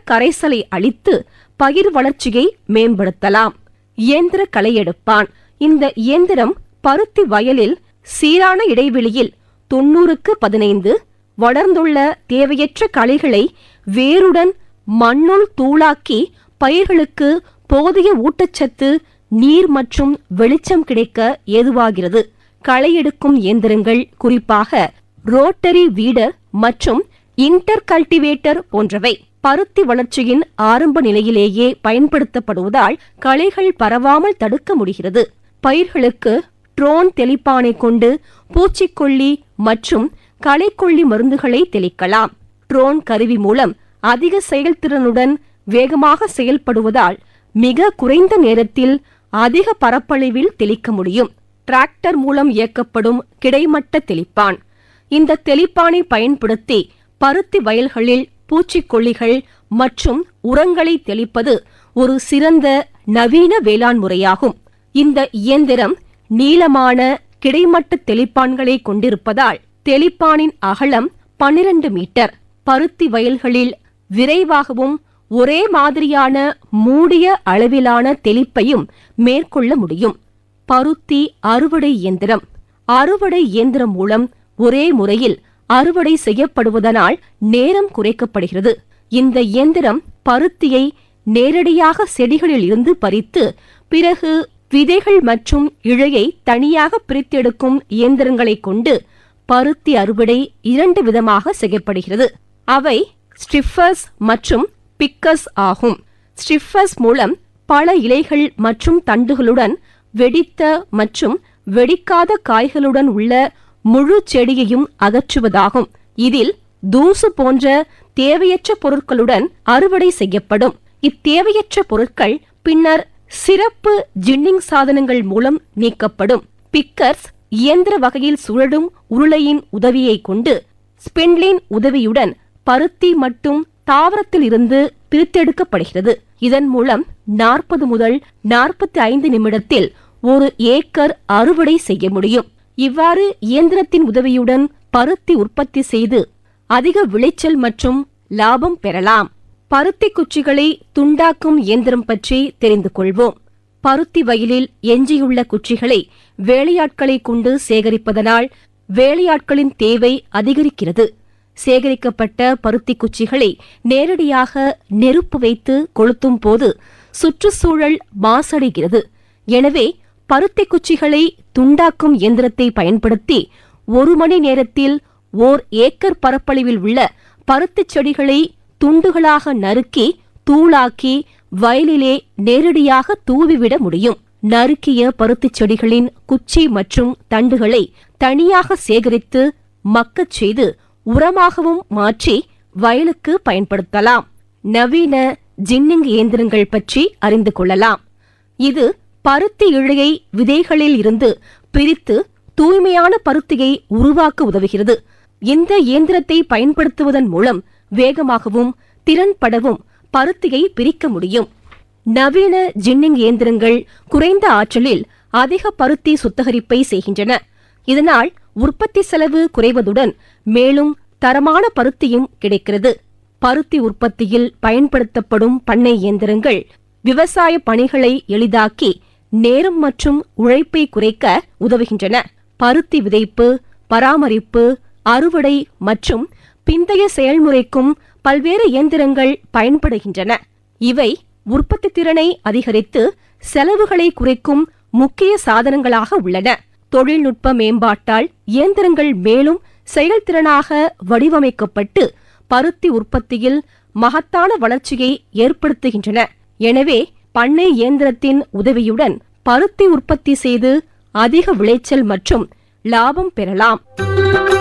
கரைசலை அளித்து பயிர் வளர்ச்சியை மேம்படுத்தலாம் இயந்திர களையெடுப்பான் இந்த இயந்திரம் பருத்தி வயலில் சீரான இடைவெளியில் தொண்ணூறுக்கு பதினைந்து வளர்ந்துள்ள தேவையற்ற களைகளை வேருடன் மண்ணுள் தூளாக்கி பயிர்களுக்கு போதிய ஊட்டச்சத்து நீர் மற்றும் வெளிச்சம் கிடைக்க ஏதுவாகிறது களை எடுக்கும் இயந்திரங்கள் குறிப்பாக ரோட்டரி வீடர் மற்றும் இன்டர் கல்டிவேட்டர் போன்றவை பருத்தி வளர்ச்சியின் ஆரம்ப நிலையிலேயே பயன்படுத்தப்படுவதால் களைகள் பரவாமல் தடுக்க முடிகிறது பயிர்களுக்கு ட்ரோன் தெளிப்பானை கொண்டு பூச்சிக்கொல்லி மற்றும் களைக்கொல்லி மருந்துகளை தெளிக்கலாம் ட்ரோன் கருவி மூலம் அதிக செயல்திறனுடன் வேகமாக செயல்படுவதால் மிக குறைந்த நேரத்தில் அதிக பரப்பளவில் தெளிக்க முடியும் டிராக்டர் மூலம் இயக்கப்படும் கிடைமட்ட தெளிப்பான் இந்த தெளிப்பானை பயன்படுத்தி பருத்தி வயல்களில் பூச்சிக்கொல்லிகள் மற்றும் உரங்களை தெளிப்பது ஒரு சிறந்த நவீன வேளாண் முறையாகும் இந்த இயந்திரம் நீளமான கிடைமட்ட தெளிப்பான்களை கொண்டிருப்பதால் தெளிப்பானின் அகலம் 12 மீட்டர் பருத்தி வயல்களில் விரைவாகவும் ஒரே மாதிரியான மூடிய அளவிலான தெளிப்பையும் மேற்கொள்ள முடியும் பருத்தி அறுவடை இயந்திரம் அறுவடை இயந்திரம் மூலம் ஒரே முறையில் அறுவடை செய்யப்படுவதனால் நேரம் குறைக்கப்படுகிறது இந்த இயந்திரம் பருத்தியை நேரடியாக செடிகளில் இருந்து பறித்து பிறகு விதைகள் மற்றும் இழையை தனியாக பிரித்தெடுக்கும் இயந்திரங்களை கொண்டு பருத்தி அறுவடை இரண்டு விதமாக செய்யப்படுகிறது அவை ஸ்ட்ரிஃபர்ஸ் மற்றும் பிக்கர்ஸ் ஆகும் ஸ்ட்ரிஃபர்ஸ் மூலம் பல இலைகள் மற்றும் தண்டுகளுடன் வெடித்த மற்றும் வெடிக்காத காய்களுடன் உள்ள முழு செடியையும் அகற்றுவதாகும் இதில் தூசு போன்ற தேவையற்ற பொருட்களுடன் அறுவடை செய்யப்படும் இத்தேவையற்ற பொருட்கள் பின்னர் சிறப்பு ஜின்னிங் சாதனங்கள் மூலம் நீக்கப்படும் பிக்கர்ஸ் இயந்திர வகையில் சுழலும் உருளையின் உதவியை கொண்டு ஸ்பின்லின் உதவியுடன் பருத்தி மற்றும் தாவரத்தில் இருந்து பிரித்தெடுக்கப்படுகிறது இதன் மூலம் நாற்பது முதல் நாற்பத்தி ஐந்து நிமிடத்தில் ஒரு ஏக்கர் அறுவடை செய்ய முடியும் இவ்வாறு இயந்திரத்தின் உதவியுடன் பருத்தி உற்பத்தி செய்து அதிக விளைச்சல் மற்றும் லாபம் பெறலாம் பருத்தி குச்சிகளை துண்டாக்கும் இயந்திரம் பற்றி தெரிந்து கொள்வோம் பருத்தி வயலில் எஞ்சியுள்ள குச்சிகளை வேலையாட்களை கொண்டு சேகரிப்பதனால் வேலையாட்களின் தேவை அதிகரிக்கிறது சேகரிக்கப்பட்ட பருத்தி குச்சிகளை நேரடியாக நெருப்பு வைத்து கொளுத்தும் போது சுற்றுச்சூழல் மாசடைகிறது எனவே பருத்தி குச்சிகளை துண்டாக்கும் இயந்திரத்தை பயன்படுத்தி ஒரு மணி நேரத்தில் ஓர் ஏக்கர் பரப்பளவில் உள்ள பருத்திச் செடிகளை துண்டுகளாக நறுக்கி தூளாக்கி வயலிலே நேரடியாக தூவிவிட முடியும் நறுக்கிய பருத்திச் செடிகளின் குச்சி மற்றும் தண்டுகளை தனியாக சேகரித்து மக்கச் செய்து உரமாகவும் மாற்றி வயலுக்கு பயன்படுத்தலாம் நவீன ஜின்னிங் இயந்திரங்கள் பற்றி அறிந்து கொள்ளலாம் இது பருத்தி இழையை விதைகளில் இருந்து பிரித்து தூய்மையான பருத்தியை உருவாக்க உதவுகிறது இந்த இயந்திரத்தை பயன்படுத்துவதன் மூலம் வேகமாகவும் திறன்படவும் பருத்தியை பிரிக்க முடியும் நவீன ஜின்னிங் இயந்திரங்கள் குறைந்த ஆற்றலில் அதிக பருத்தி சுத்தகரிப்பை செய்கின்றன இதனால் உற்பத்தி செலவு குறைவதுடன் மேலும் தரமான பருத்தியும் கிடைக்கிறது பருத்தி உற்பத்தியில் பயன்படுத்தப்படும் பண்ணை இயந்திரங்கள் விவசாய பணிகளை எளிதாக்கி நேரம் மற்றும் உழைப்பை குறைக்க உதவுகின்றன பருத்தி விதைப்பு பராமரிப்பு அறுவடை மற்றும் பிந்தைய செயல்முறைக்கும் பல்வேறு இயந்திரங்கள் பயன்படுகின்றன இவை உற்பத்தி திறனை அதிகரித்து செலவுகளை குறைக்கும் முக்கிய சாதனங்களாக உள்ளன தொழில்நுட்ப மேம்பாட்டால் இயந்திரங்கள் மேலும் செயல்திறனாக வடிவமைக்கப்பட்டு பருத்தி உற்பத்தியில் மகத்தான வளர்ச்சியை ஏற்படுத்துகின்றன எனவே பண்ணை இயந்திரத்தின் உதவியுடன் பருத்தி உற்பத்தி செய்து அதிக விளைச்சல் மற்றும் லாபம் பெறலாம்